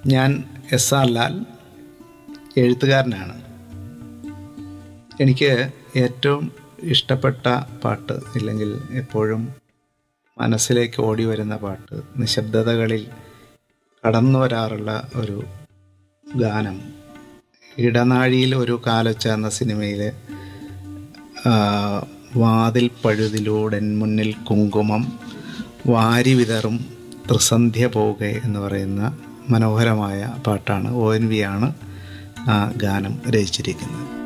ഞാൻ S R Lal എഴുത്തുകാരനാണ് എനിക്ക് ഏറ്റവും ഇഷ്ടപ്പെട്ട പാട്ട് ഇല്ലെങ്കിൽ എപ്പോഴും മനസ്സിലേക്ക് ഓടി വരുന്ന പാട്ട് നിശബ്ദതകളിൽ കടന്നു വരാറുള്ള ഒരു ഗാനം ഇടനാഴിയിൽ ഒരു കാലൊച്ച എന്ന സിനിമയിലെ ആ, വാതിൽ പഴുതിലൂടൻ മുന്നിൽ കുങ്കുമം വാരി വിതറും ത്രിസന്ധ്യ പോകെ എന്ന് പറയുന്ന മനോഹരമായ പാട്ടാണ് ഒ എൻ വി ആണ് ആ ഗാനം രചിച്ചിരിക്കുന്നത്